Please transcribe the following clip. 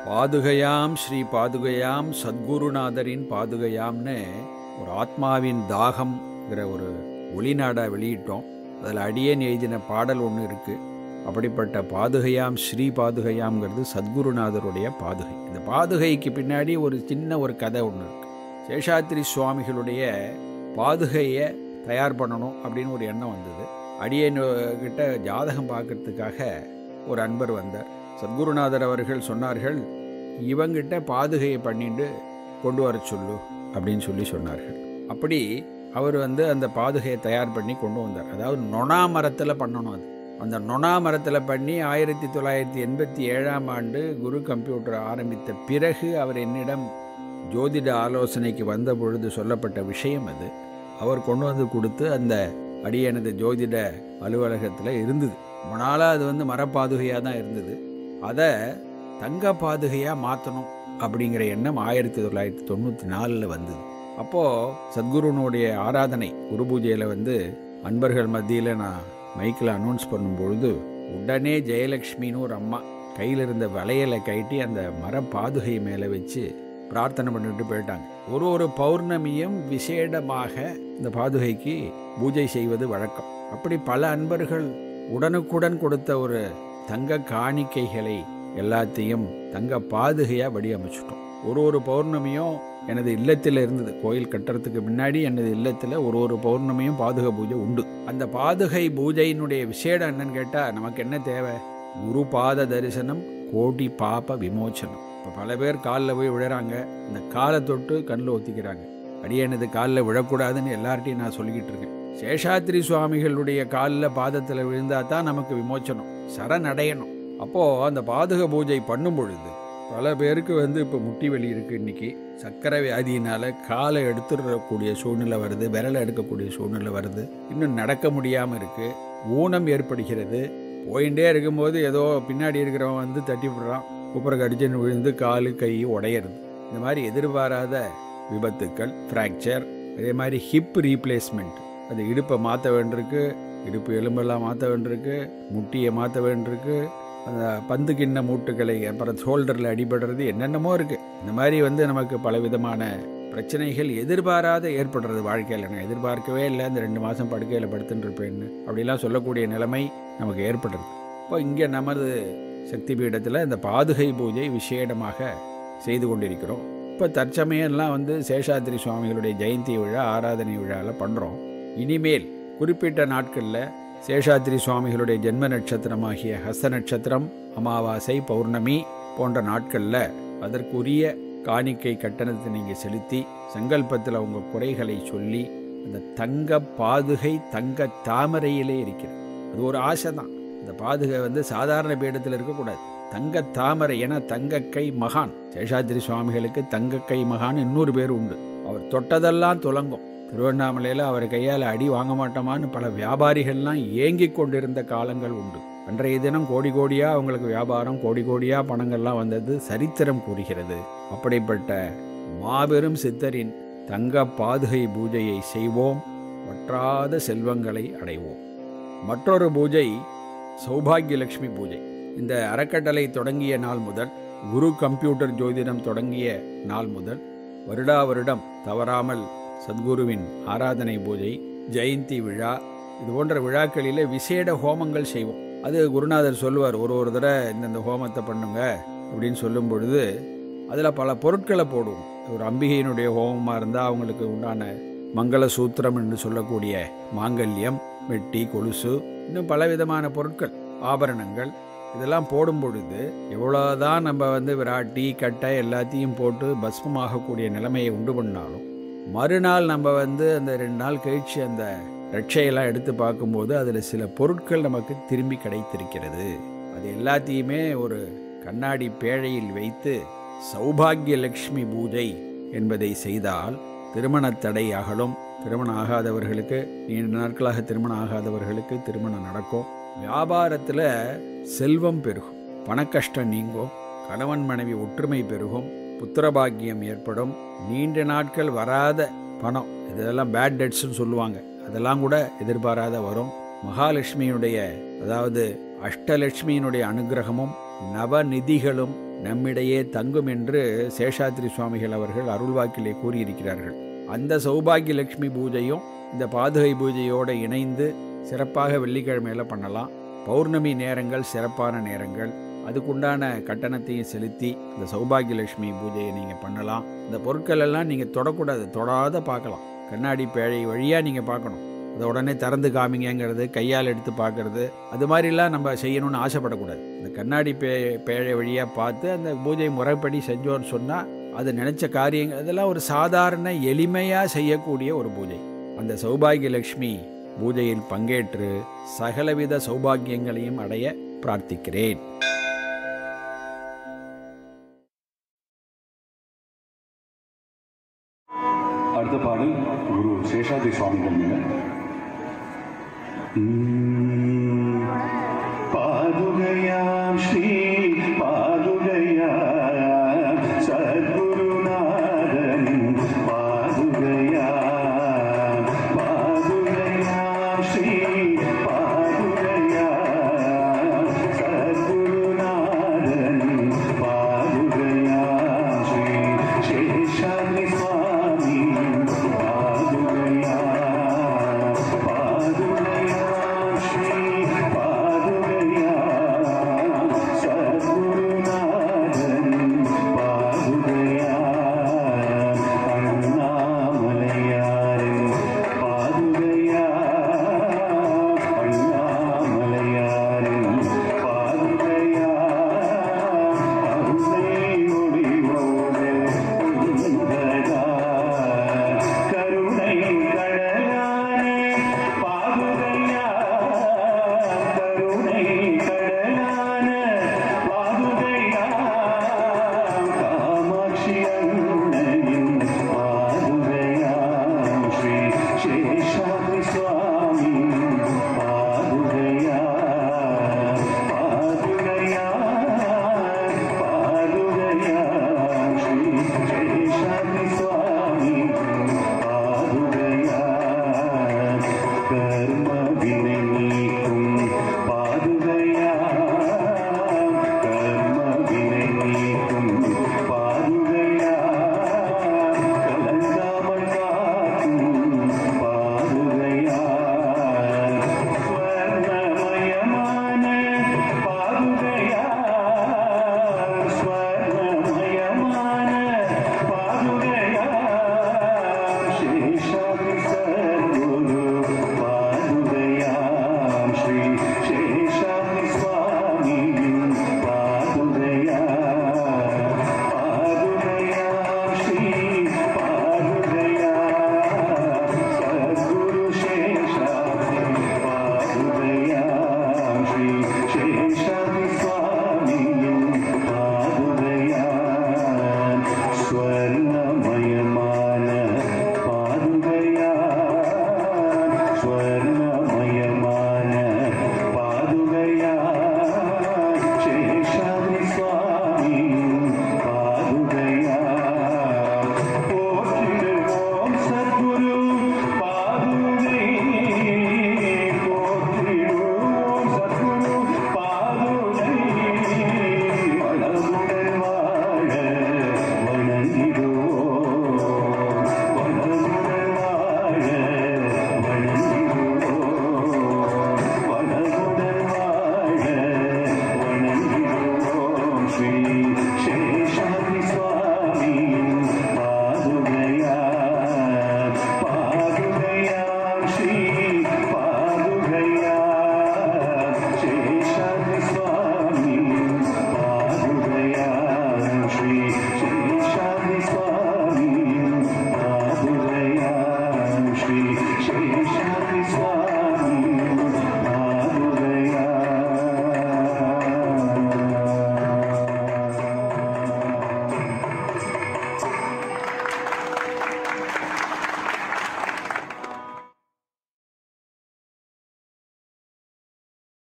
பாதுகையாம் ஸ்ரீ பாதுகையாம் சத்குருநாதரின் பாதுகையாம்னு ஒரு ஆத்மாவின் தாகம்ங்கிற ஒரு ஒளிநாடா வெளியிட்டோம் அதில் அடியேன் எழுதின பாடல் ஒன்று இருக்குது அப்படிப்பட்ட பாதுகையாம் ஸ்ரீ பாதுகையாம்ங்கிறது சத்குருநாதருடைய பாதுகை இந்த பாதுகைக்கு பின்னாடி ஒரு சின்ன ஒரு கதை ஒன்று இருக்குது சேஷாத்திரி சுவாமிகளுடைய பாதுகையை தயார் பண்ணணும் அப்படின்னு ஒரு எண்ணம் வந்தது அடியேன் கிட்ட ஜாதகம் பார்க்கறதுக்காக ஒரு அன்பர் வந்தார் சத்குருநாதர் அவர்கள் சொன்னார்கள் இவங்கிட்ட பாதுகையை பண்ணிட்டு கொண்டு வர சொல்லு அப்படின்னு சொல்லி சொன்னார்கள் அப்படி அவர் வந்து அந்த பாதுகையை தயார் பண்ணி கொண்டு வந்தார் அதாவது நொணா மரத்தில் பண்ணணும் அது அந்த நொணா மரத்தில் பண்ணி ஆயிரத்தி தொள்ளாயிரத்தி எண்பத்தி ஏழாம் ஆண்டு குரு கம்ப்யூட்டர் ஆரம்பித்த பிறகு அவர் என்னிடம் ஜோதிட ஆலோசனைக்கு வந்த பொழுது சொல்லப்பட்ட விஷயம் அது அவர் கொண்டு வந்து கொடுத்து அந்த அடியனது ஜோதிட அலுவலகத்தில் இருந்தது ரொம்ப நாளாக அது வந்து மரப்பாதுகையாக தான் இருந்தது அதை தங்க பாதுகையாக மாற்றணும் அப்படிங்கிற எண்ணம் ஆயிரத்தி தொள்ளாயிரத்தி தொண்ணூற்றி நாலில் வந்தது அப்போது சத்குருனுடைய ஆராதனை குரு பூஜையில் வந்து அன்பர்கள் மத்தியில் நான் மைக்கில் அனௌன்ஸ் பண்ணும்பொழுது உடனே ஜெயலக்ஷ்மின்னு ஒரு அம்மா கையில் இருந்த வளையலை கட்டி அந்த மர பாதுகை மேலே வச்சு பிரார்த்தனை பண்ணிட்டு போயிட்டாங்க ஒரு ஒரு பௌர்ணமியும் விசேடமாக இந்த பாதுகைக்கு பூஜை செய்வது வழக்கம் அப்படி பல அன்பர்கள் உடனுக்குடன் கொடுத்த ஒரு தங்க காணிக்கைகளை எல்லாத்தையும் தங்க பாதுகையாக வடிவமைச்சிட்டோம் ஒரு ஒரு பௌர்ணமியும் எனது இல்லத்தில் இருந்தது கோயில் கட்டுறதுக்கு முன்னாடி எனது இல்லத்தில் ஒரு ஒரு பௌர்ணமியும் பாதுகை பூஜை உண்டு அந்த பாதுகை பூஜையினுடைய விசேடம் என்னன்னு கேட்டால் நமக்கு என்ன தேவை குரு பாத தரிசனம் கோடி பாப விமோச்சனம் இப்போ பல பேர் காலில் போய் விழுறாங்க இந்த காலை தொட்டு கண்ணில் ஒத்திக்கிறாங்க அடியனது காலில் விழக்கூடாதுன்னு எல்லார்ட்டையும் நான் சொல்லிக்கிட்டு இருக்கேன் சேஷாத்திரி சுவாமிகளுடைய காலில் பாதத்தில் விழுந்தா தான் நமக்கு விமோச்சனம் சரணடையணும் அப்போது அந்த பாதுக பூஜை பண்ணும் பொழுது பல பேருக்கு வந்து இப்போ முட்டி வலி இருக்குது இன்றைக்கி சர்க்கரை வியாதியினால் காலை எடுத்துடக்கூடிய சூழ்நிலை வருது விரலை எடுக்கக்கூடிய சூழ்நிலை வருது இன்னும் நடக்க முடியாமல் இருக்குது ஊனம் ஏற்படுகிறது போயிட்டே இருக்கும்போது ஏதோ பின்னாடி இருக்கிறவன் வந்து தட்டி விடுறான் குப்புற கடிச்சுன்னு விழுந்து காலு கை உடையிறது இந்த மாதிரி எதிர்பாராத விபத்துக்கள் ஃப்ராக்சர் அதே மாதிரி ஹிப் ரீப்ளேஸ்மெண்ட் அது இடுப்பை மாற்ற வேண்டியிருக்கு இடுப்பு எலும்பெல்லாம் மாற்ற வேண்டியிருக்கு முட்டியை மாற்ற வேண்டியிருக்கு அந்த பந்து கிண்ண மூட்டுகளை அப்புறம் ஷோல்டரில் அடிபடுறது என்னென்னமோ இருக்குது இந்த மாதிரி வந்து நமக்கு பலவிதமான பிரச்சனைகள் எதிர்பாராத ஏற்படுறது வாழ்க்கையில் நான் எதிர்பார்க்கவே இல்லை இந்த ரெண்டு மாதம் படுக்கையில் படுத்துட்டு இருப்பேன்னு அப்படிலாம் சொல்லக்கூடிய நிலைமை நமக்கு ஏற்படுறது இப்போ இங்கே நமது சக்தி பீடத்தில் இந்த பாதுகை பூஜை விசேடமாக செய்து கொண்டிருக்கிறோம் இப்போ தற்சமயம்லாம் வந்து சேஷாத்திரி சுவாமிகளுடைய ஜெயந்தி விழா ஆராதனை விழாவில் பண்ணுறோம் இனிமேல் குறிப்பிட்ட நாட்களில் சேஷாத்திரி சுவாமிகளுடைய ஜென்ம நட்சத்திரமாகிய ஹஸ்த நட்சத்திரம் அமாவாசை பௌர்ணமி போன்ற நாட்களில் அதற்குரிய காணிக்கை கட்டணத்தை நீங்கள் செலுத்தி சங்கல்பத்தில் உங்கள் குறைகளை சொல்லி அந்த தங்க பாதுகை தங்க தாமரையிலே இருக்கிறது அது ஒரு ஆசை தான் அந்த பாதுகை வந்து சாதாரண பீடத்தில் இருக்கக்கூடாது தங்க தாமரை என தங்கக்கை மகான் சேஷாத்திரி சுவாமிகளுக்கு தங்கக்கை மகான் இன்னொரு பேர் உண்டு அவர் தொட்டதெல்லாம் துலங்கும் திருவண்ணாமலையில் அவர் கையால் அடி வாங்க மாட்டோமான்னு பல வியாபாரிகள்லாம் ஏங்கி கொண்டிருந்த காலங்கள் உண்டு அன்றைய தினம் கோடி கோடியாக அவங்களுக்கு வியாபாரம் கோடி கோடியாக பணங்கள்லாம் வந்தது சரித்திரம் கூறுகிறது அப்படிப்பட்ட மாபெரும் சித்தரின் தங்க பாதுகை பூஜையை செய்வோம் வற்றாத செல்வங்களை அடைவோம் மற்றொரு பூஜை சௌபாகியலட்சுமி பூஜை இந்த அறக்கட்டளை தொடங்கிய நாள் முதல் குரு கம்ப்யூட்டர் ஜோதிடம் தொடங்கிய நாள் முதல் வருடா வருடம் தவறாமல் சத்குருவின் ஆராதனை பூஜை ஜெயந்தி விழா இது போன்ற விழாக்களில் விசேட ஹோமங்கள் செய்வோம் அது குருநாதர் சொல்லுவார் ஒரு ஒரு தடவை இந்தந்த ஹோமத்தை பண்ணுங்க அப்படின்னு சொல்லும் பொழுது அதில் பல பொருட்களை போடுவோம் ஒரு அம்பிகையினுடைய ஹோமமாக இருந்தால் அவங்களுக்கு உண்டான மங்கள சூத்திரம் என்று சொல்லக்கூடிய மாங்கல்யம் வெட்டி கொலுசு இன்னும் பலவிதமான பொருட்கள் ஆபரணங்கள் இதெல்லாம் போடும் பொழுது எவ்வளோதான் நம்ம வந்து விராட்டி கட்டை எல்லாத்தையும் போட்டு பஸ்மமாகக்கூடிய நிலைமையை உண்டு பண்ணாலும் மறுநாள் நம்ம வந்து அந்த ரெண்டு நாள் கழிச்சு அந்த ரட்சையெல்லாம் எடுத்து பார்க்கும்போது அதில் சில பொருட்கள் நமக்கு திரும்பி கிடைத்திருக்கிறது அது எல்லாத்தையுமே ஒரு கண்ணாடி பேழையில் வைத்து சௌபாகிய லக்ஷ்மி பூஜை என்பதை செய்தால் திருமண தடை அகலும் திருமணம் ஆகாதவர்களுக்கு நீண்ட நாட்களாக திருமணம் ஆகாதவர்களுக்கு திருமணம் நடக்கும் வியாபாரத்தில் செல்வம் பெருகும் பணக்கஷ்டம் நீங்கும் கணவன் மனைவி ஒற்றுமை பெருகும் புத்திரபாக்கியம் ஏற்படும் நீண்ட நாட்கள் வராத பணம் இதெல்லாம் பேட் டெட்ஸ்னு சொல்லுவாங்க அதெல்லாம் கூட எதிர்பாராத வரும் மகாலட்சுமியினுடைய அதாவது அஷ்டலட்சுமியினுடைய அனுகிரகமும் நவநிதிகளும் நம்மிடையே தங்கும் என்று சேஷாத்ரி சுவாமிகள் அவர்கள் அருள்வாக்கிலே கூறியிருக்கிறார்கள் அந்த சௌபாகிய லட்சுமி பூஜையும் இந்த பாதுகை பூஜையோடு இணைந்து சிறப்பாக வெள்ளிக்கிழமையில் பண்ணலாம் பௌர்ணமி நேரங்கள் சிறப்பான நேரங்கள் அதுக்குண்டான கட்டணத்தையும் செலுத்தி இந்த சௌபாகியலட்சுமி பூஜையை நீங்கள் பண்ணலாம் இந்த பொருட்கள் எல்லாம் நீங்கள் தொடக்கூடாது தொடாத பார்க்கலாம் கண்ணாடி பேழை வழியாக நீங்கள் பார்க்கணும் அதை உடனே திறந்து காமிங்கங்கிறது கையால் எடுத்து பார்க்கறது அது மாதிரிலாம் நம்ம செய்யணும்னு ஆசைப்படக்கூடாது இந்த கண்ணாடி பே பேழை வழியாக பார்த்து அந்த பூஜை முறைப்படி செஞ்சோன்னு சொன்னால் அது நினச்ச காரியங்கள் அதெல்லாம் ஒரு சாதாரண எளிமையாக செய்யக்கூடிய ஒரு பூஜை அந்த சௌபாகியலட்சுமி பூஜையில் பங்கேற்று சகலவித சௌபாகியங்களையும் அடைய பிரார்த்திக்கிறேன் அடுத்த பாடல் குரு சேஷாதி சுவாமிகள் மேல உம்